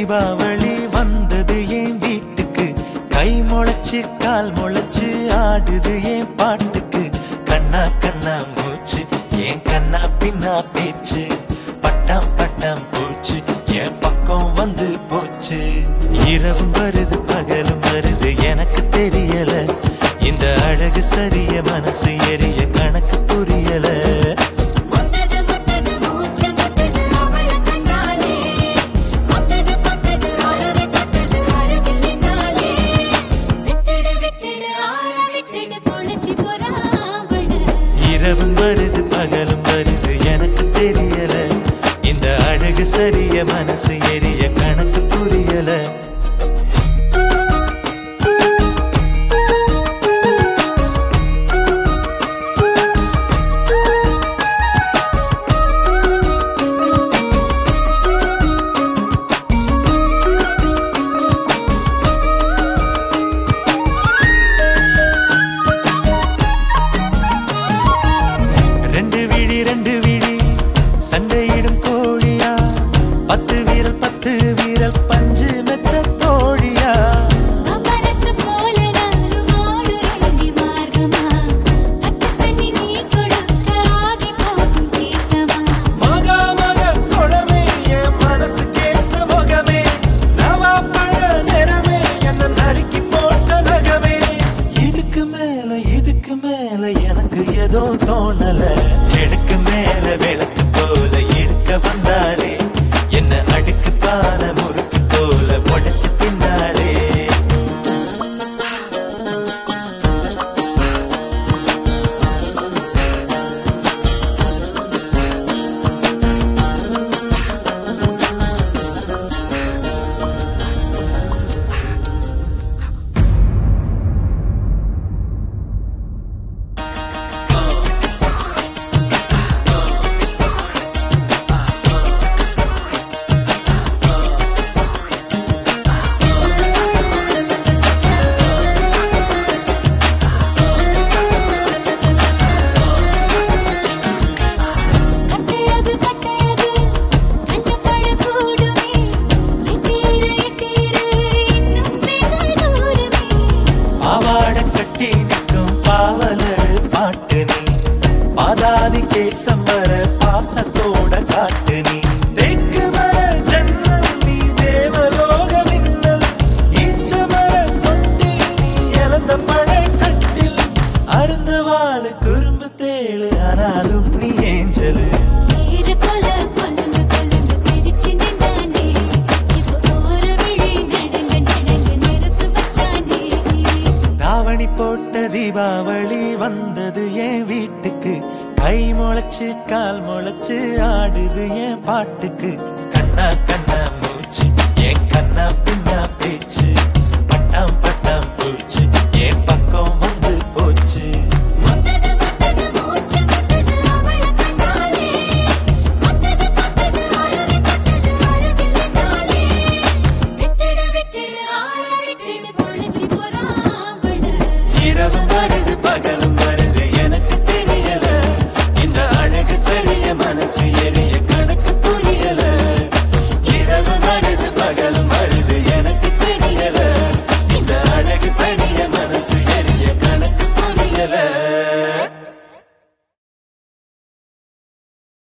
தீபாவளி வந்தது என் வீட்டுக்கு கை முளைச்சு கால் முளைச்சு ஆடுது என் பாட்டுக்கு கண்ணா கண்ணா மூச்சு என் கண்ணா பின்னா பேச்சு பட்டாம் பட்டாம் பூச்சு என் பக்கம் வந்து போச்சு இரவும் வருது பகலும் வருது எனக்கு தெரியல இந்த அழகு சரிய மனசு எரிய கணக்கு புரியல முட்டது முட்டது மூச்சு முட்டது அவள கண்டாலே முட்டது முட்டது அருவி தட்டது அருகில் நின்னாலே விட்டுடு விட்டுடு ஆள விட்டுடு பொழிச்சு போறாவள இரவும் வருது பகலும் வருது எனக்கு தெரியல இந்த அழகு சரிய மனசு எரிய கணக்கு புரியல ரெண்டு விழி ரெண்டு விழி சண்டையிடும் கோழியா பத்து வீரல் பத்து வீரல் பஞ்சு மெத்த தோழியா அமரத்து போல நானும் ஆடுறேங்கி மார்க்கமா அச்சு தண்ணி நீ கொடுக்க ஆகி போகும் தீர்த்தமா மகா மக குளமே என் மனசு கேட்ட முகமே நவா பழ நிறமே என்ன நறுக்கி போட்ட நகமே இதுக்கு மேல இதுக்கு மேல எனக்கு ஏதோ தோணல எனக்கு மேல விளக்கு போல இருக்க வந்தாளே என்ன அடுக்கு பான முறுக்கு போல உடைச்சு பின்னாலே கட்டழகு கட்டழகு கண்டபட கூடுமே எட்டீரு எட்டீரு இன்னும் வெகு தூரமே பாவாட கட்டி நிற்கும் பாவலர் பாட்டு நீ பாதாதி கேசம் வர பாசத்தோட காட்டு நீ தெற்கு மர ஜன்னல் நீ தேவலோக மின்னல் ஈச்ச மர தொட்டில் நீ இழந்த பழ கட்டில் அருந்த வாழ குறும்பு தேழு ஆனாலும் நீ ஏஞ்சலு நீரு போல கொல்லுங்க கொல்லுங்க சிரிச்சு நின்றானே இப்போ ஓர விழி நடங்க நடங்க நெருப்பு வச்சானே தாவணி போட்ட தீபாவளி வந்தது என் வீட்டுக்கு கை முளைச்சு கால் முளைச்சு ஆடுது என் பாட்டுக்கு கண்ணா கண்ணா மூச்சு என் கண்ணா பின்னா பேச்சு பட்டாம் பட்டாம் பூச்சு என் பக்கம்